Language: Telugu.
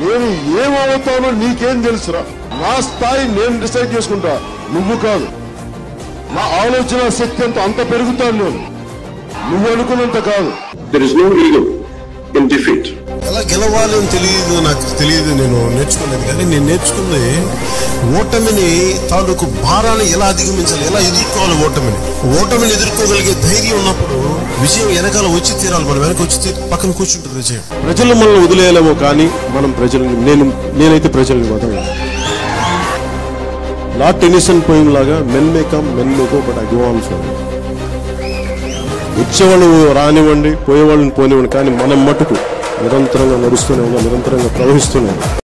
నేను ఏమవుతానో నీకేం తెలుసురా నా స్థాయి నేను డిసైడ్ చేసుకుంటా నువ్వు కాదు నా ఆలోచన శక్తి అంత అంత పెరుగుతాను నేను నువ్వు అనుకున్నంత కాదు There is no ego in defeat. ఎలా గెలవాలి అని తెలియదు నాకు తెలియదు నేను నేర్చుకోలేదు కానీ నేను నేర్చుకుంది ఓటమిని తాలూకు భారాన్ని ఎలా అధిగమించాలి ఎలా ఎదుర్కోవాలి ఓటమిని ఓటమిని ఎదుర్కోగలిగే ధైర్యం ఉన్నప్పుడు విజయం వెనకాల వచ్చి తీరాలి మనం వెనక వచ్చి తీరి పక్కన కూర్చుంటుంది విజయం ప్రజలు మనల్ని వదిలేయలేమో కానీ మనం ప్రజల్ని నేను నేనైతే ప్రజల్ని వదలను నాట్ టెనిసన్ పోయింగ్ లాగా men may come men may go but I go on for వచ్చేవాళ్ళు రానివ్వండి పోయేవాళ్ళని పోనివ్వండి కానీ మనం మటుకు నిరంతరంగా నడుస్తూనే ఉన్నాం నిరంతరంగా ప్రవహిస్తూనే ఉన్నాం